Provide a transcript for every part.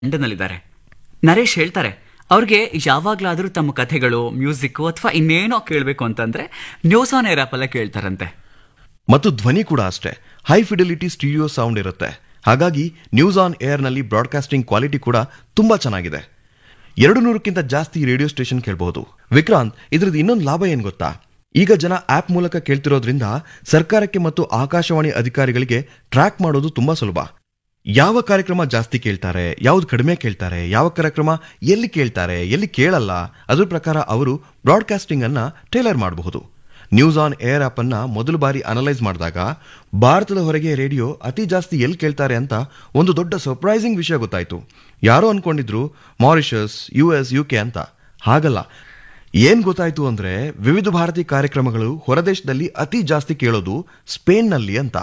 ಲಂಡನ್ನಲ್ಲಿದ್ದಾರೆ ನರೇಶ್ ಹೇಳ್ತಾರೆ ಅವ್ರಿಗೆ ಯಾವಾಗ್ಲಾದ್ರೂ ತಮ್ಮ ಕಥೆಗಳು ಮ್ಯೂಸಿಕ್ ಅಥವಾ ಇನ್ನೇನೋ ಕೇಳಬೇಕು ಅಂತಂದ್ರೆ ನ್ಯೂಸ್ ಆನ್ ಏರ್ ಅಲ್ಲೇ ಕೇಳ್ತಾರಂತೆ ಮತ್ತು ಧ್ವನಿ ಕೂಡ ಅಷ್ಟೇ ಹೈ ಫಿಡಿಲಿಟಿ ಸ್ಟುಡಿಯೋ ಸೌಂಡ್ ಇರುತ್ತೆ ಹಾಗಾಗಿ ನ್ಯೂಸ್ ಆನ್ ಏರ್ನಲ್ಲಿ ಬ್ರಾಡ್ಕಾಸ್ಟಿಂಗ್ ಕ್ವಾಲಿಟಿ ಕೂಡ ತುಂಬಾ ಚೆನ್ನಾಗಿದೆ ಎರಡು ನೂರಕ್ಕಿಂತ ಜಾಸ್ತಿ ರೇಡಿಯೋ ಸ್ಟೇಷನ್ ಕೇಳಬಹುದು ವಿಕ್ರಾಂತ್ ಇದ್ರದ್ದು ಇನ್ನೊಂದು ಲಾಭ ಏನ್ ಗೊತ್ತಾ ಈಗ ಜನ ಆಪ್ ಮೂಲಕ ಕೇಳ್ತಿರೋದ್ರಿಂದ ಸರ್ಕಾರಕ್ಕೆ ಮತ್ತು ಆಕಾಶವಾಣಿ ಅಧಿಕಾರಿಗಳಿಗೆ ಟ್ರ್ಯಾಕ್ ಮಾಡೋದು ತುಂಬಾ ಸುಲಭ ಯಾವ ಕಾರ್ಯಕ್ರಮ ಜಾಸ್ತಿ ಕೇಳ್ತಾರೆ ಯಾವ್ದು ಕಡಿಮೆ ಕೇಳ್ತಾರೆ ಯಾವ ಕಾರ್ಯಕ್ರಮ ಎಲ್ಲಿ ಕೇಳ್ತಾರೆ ಎಲ್ಲಿ ಕೇಳಲ್ಲ ಅದ್ರ ಪ್ರಕಾರ ಅವರು ಬ್ರಾಡ್ಕಾಸ್ಟಿಂಗ್ ಅನ್ನ ಟೇಲರ್ ಮಾಡಬಹುದು ನ್ಯೂಸ್ ಆನ್ ಏರ್ ಆಪ್ ಅನ್ನ ಮೊದಲು ಬಾರಿ ಅನಲೈಸ್ ಮಾಡಿದಾಗ ಭಾರತದ ಹೊರಗೆ ರೇಡಿಯೋ ಅತಿ ಜಾಸ್ತಿ ಎಲ್ಲಿ ಕೇಳ್ತಾರೆ ಅಂತ ಒಂದು ದೊಡ್ಡ ಸರ್ಪ್ರೈಸಿಂಗ್ ವಿಷಯ ಗೊತ್ತಾಯ್ತು ಯಾರೋ ಅನ್ಕೊಂಡಿದ್ರು Mauritius U S U K ಅಂತ ಹಾಗಲ್ಲ ಏನ್ ಗೊತ್ತಾಯ್ತು ಅಂದ್ರೆ ವಿವಿಧ ಭಾರತಿ ಕಾರ್ಯಕ್ರಮಗಳು ಹೊರದೇಶದಲ್ಲಿ ಅತಿ ಜಾಸ್ತಿ ಕೇಳೋದು ಸ್ಪೇನ್ನಲ್ಲಿ ಅಂತ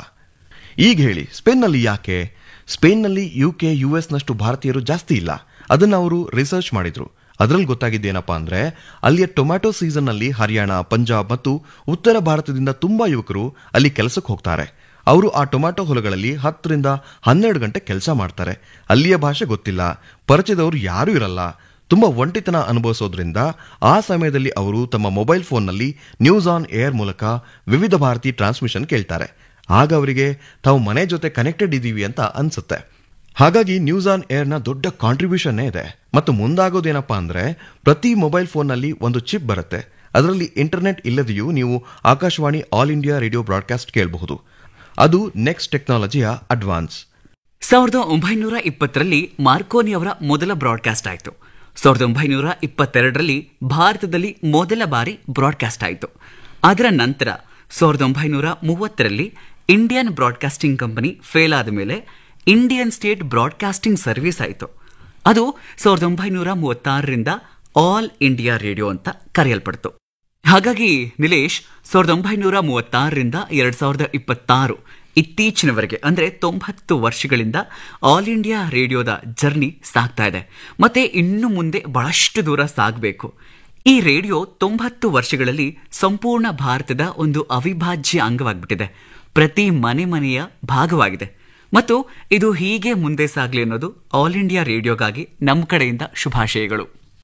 ಈಗ ಹೇಳಿ ಸ್ಪೇನ್ನಲ್ಲಿ ಯಾಕೆ ಸ್ಪೇನ್ನಲ್ಲಿ ಯು ಕೆ ಯು ಎಸ್ನಷ್ಟು ಭಾರತೀಯರು ಜಾಸ್ತಿ ಇಲ್ಲ ಅದನ್ನ ಅವರು ರಿಸರ್ಚ್ ಮಾಡಿದ್ರು ಅದರಲ್ಲಿ ಗೊತ್ತಾಗಿದ್ದೇನಪ್ಪ ಅಂದ್ರೆ ಅಲ್ಲಿಯ ಟೊಮ್ಯಾಟೊ ಸೀಸನ್ನಲ್ಲಿ ಹರಿಯಾಣ ಪಂಜಾಬ್ ಮತ್ತು ಉತ್ತರ ಭಾರತದಿಂದ ತುಂಬಾ ಯುವಕರು ಅಲ್ಲಿ ಕೆಲಸಕ್ಕೆ ಹೋಗ್ತಾರೆ ಅವರು ಆ ಟೊಮ್ಯಾಟೊ ಹೊಲಗಳಲ್ಲಿ ಹತ್ತರಿಂದ ಹನ್ನೆರಡು ಗಂಟೆ ಕೆಲಸ ಮಾಡ್ತಾರೆ ಅಲ್ಲಿಯ ಭಾಷೆ ಗೊತ್ತಿಲ್ಲ ಪರಿಚಯದವರು ಯಾರೂ ಇರಲ್ಲ ತುಂಬಾ ಒಂಟಿತನ ಅನುಭವಿಸೋದ್ರಿಂದ ಆ ಸಮಯದಲ್ಲಿ ಅವರು ತಮ್ಮ ಮೊಬೈಲ್ ಫೋನ್ನಲ್ಲಿ ನ್ಯೂಸ್ ಆನ್ ಏರ್ ಮೂಲಕ ವಿವಿಧ ಭಾರತಿ ಟ್ರಾನ್ಸ್ಮಿಷನ್ ಕೇಳ್ತಾರೆ ಆಗ ಅವರಿಗೆ ತಾವು ಮನೆ ಜೊತೆ ಕನೆಕ್ಟೆಡ್ ಇದ್ದೀವಿ ಅಂತ ಅನ್ಸುತ್ತೆ ಹಾಗಾಗಿ ನ್ಯೂಸ್ ಆನ್ ಏರ್ನ ದೊಡ್ಡ ಕಾಂಟ್ರಿಬ್ಯೂಷನ್ನೇ ಇದೆ ಮತ್ತು ಮುಂದಾಗೋದೇನಪ್ಪ ಅಂದ್ರೆ ಪ್ರತಿ ಮೊಬೈಲ್ ಫೋನ್ನಲ್ಲಿ ಒಂದು ಚಿಪ್ ಬರುತ್ತೆ ಅದರಲ್ಲಿ ಇಂಟರ್ನೆಟ್ ಇಲ್ಲದೆಯೂ ನೀವು Akashvani all India radio broadcast ಕೇಳಬಹುದು ಅದು ನೆಕ್ಸ್ಟ್ ಟೆಕ್ನಾಲಜಿಯ ಅಡ್ವಾನ್ಸ್ ಸಾವಿರದ ಒಂಬೈನೂರ ಇಪ್ಪತ್ತರಲ್ಲಿ ಮಾರ್ಕೋನಿ ಅವರ ಮೊದಲ ಬ್ರಾಡ್ಕಾಸ್ಟ್ ಆಯಿತು ಸಾವಿರದ ಒಂಬೈನೂರ ಇಪ್ಪತ್ತೆರಡರಲ್ಲಿ ಭಾರತದಲ್ಲಿ ಮೊದಲ ಬಾರಿ ಬ್ರಾಡ್ಕಾಸ್ಟ್ ಆಯಿತು ಅದರ ನಂತರ ಸಾವಿರದ ಒಂಬೈನೂರ ಮೂವತ್ತರಲ್ಲಿ ಇಂಡಿಯನ್ ಬ್ರಾಡ್ಕಾಸ್ಟಿಂಗ್ ಕಂಪನಿ ಫೇಲ್ ಆದ ಮೇಲೆ ಇಂಡಿಯನ್ ಸ್ಟೇಟ್ ಬ್ರಾಡ್ಕಾಸ್ಟಿಂಗ್ ಸರ್ವಿಸ್ ಆಯಿತು ಅದು ಸಾವಿರದ ಒಂಬೈನೂರ ಮೂವತ್ತಾರರಿಂದ ಆಲ್ ಇಂಡಿಯಾ ರೇಡಿಯೋ ಅಂತ ಕರೆಯಲ್ಪಡ್ತು ಹಾಗಾಗಿ ನಿಲೇಶ್ ಸಾವಿರದ ಒಂಬೈನೂರ ಮೂವತ್ತಾರರಿಂದ ಎರಡ್ ಸಾವಿರದ ಇಪ್ಪತ್ತಾರು ಇತ್ತೀಚಿನವರೆಗೆ ಅಂದ್ರೆ ತೊಂಬತ್ತು ವರ್ಷಗಳಿಂದ ಆಲ್ ಇಂಡಿಯಾ ರೇಡಿಯೋದ ಜರ್ನಿ ಸಾಗ್ತಾ ಇದೆ ಮತ್ತೆ ಇನ್ನು ಮುಂದೆ ಬಹಳಷ್ಟು ದೂರ ಸಾಗಬೇಕು ಈ ರೇಡಿಯೋ ತೊಂಬತ್ತು ವರ್ಷಗಳಲ್ಲಿ ಸಂಪೂರ್ಣ ಭಾರತದ ಒಂದು ಅವಿಭಾಜ್ಯ ಅಂಗವಾಗಿಬಿಟ್ಟಿದೆ ಪ್ರತಿ ಮನೆ ಮನೆಯ ಭಾಗವಾಗಿದೆ ಮತ್ತು ಇದು ಹೀಗೆ ಮುಂದೆ ಸಾಗಲಿ ಅನ್ನೋದು ಆಲ್ ಇಂಡಿಯಾ ರೇಡಿಯೋಗಾಗಿ ನಮ್ಮ ಕಡೆಯಿಂದ ಶುಭಾಶಯಗಳು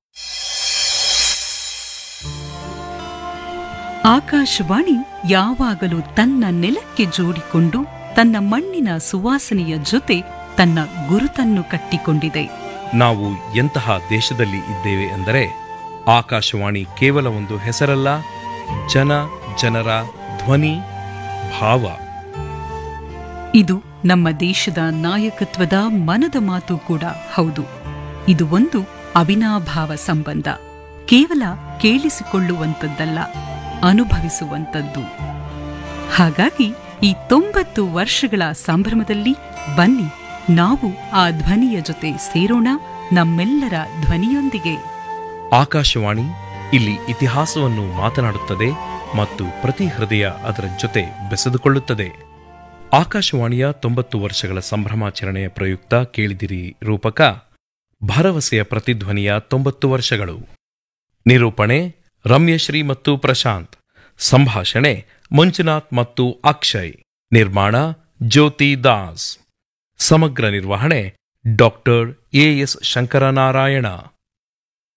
ಆಕಾಶವಾಣಿ ಯಾವಾಗಲೂ ತನ್ನ ನೆಲಕ್ಕೆ ಜೋಡಿಕೊಂಡು ತನ್ನ ಮಣ್ಣಿನ ಸುವಾಸನೆಯ ಜೊತೆ ತನ್ನ ಗುರುತನ್ನು ಕಟ್ಟಿಕೊಂಡಿದೆ ನಾವು ಎಂತಹ ದೇಶದಲ್ಲಿ ಇದ್ದೇವೆ ಎಂದರೆ ಆಕಾಶವಾಣಿ ಕೇವಲ ಒಂದು ಹೆಸರಲ್ಲ ಜನ ಜನರ ಧ್ವನಿ ಭಾವ ಇದು ನಮ್ಮ ದೇಶದ ನಾಯಕತ್ವದ ಮನದ ಮಾತು ಕೂಡ ಹೌದು ಇದು ಒಂದು ಅವಿನಾಭಾವ ಸಂಬಂಧ ಕೇವಲ ಕೇಳಿಸಿಕೊಳ್ಳುವಂಥದ್ದಲ್ಲ ಅನುಭವಿಸುವಂಥದ್ದು ಹಾಗಾಗಿ ಈ ತೊಂಬತ್ತು ವರ್ಷಗಳ ಸಂಭ್ರಮದಲ್ಲಿ ಬನ್ನಿ ನಾವು ಆ ಧ್ವನಿಯ ಜೊತೆ ಸೇರೋಣ ನಮ್ಮೆಲ್ಲರ ಧ್ವನಿಯೊಂದಿಗೆ ಆಕಾಶವಾಣಿ ಇಲ್ಲಿ ಇತಿಹಾಸವನ್ನು ಮಾತನಾಡುತ್ತದೆ ಮತ್ತು ಪ್ರತಿ ಹೃದಯ ಅದರ ಜೊತೆ ಬೆಸೆದುಕೊಳ್ಳುತ್ತದೆ ಆಕಾಶವಾಣಿಯ ತೊಂಬತ್ತು ವರ್ಷಗಳ ಸಂಭ್ರಮಾಚರಣೆಯ ಪ್ರಯುಕ್ತ ಕೇಳಿದಿರಿ ರೂಪಕ ಭರವಸೆಯ ಪ್ರತಿಧ್ವನಿಯ ತೊಂಬತ್ತು ವರ್ಷಗಳು ನಿರೂಪಣೆ ರಮ್ಯಶ್ರೀ ಮತ್ತು ಪ್ರಶಾಂತ್ ಸಂಭಾಷಣೆ ಮಂಜುನಾಥ್ ಮತ್ತು ಅಕ್ಷಯ್ ನಿರ್ಮಾಣ ಜ್ಯೋತಿ ದಾಸ್ ಸಮಗ್ರ ನಿರ್ವಹಣೆ ಡಾಕ್ಟರ್ ಎಎಸ್ ಶಂಕರನಾರಾಯಣ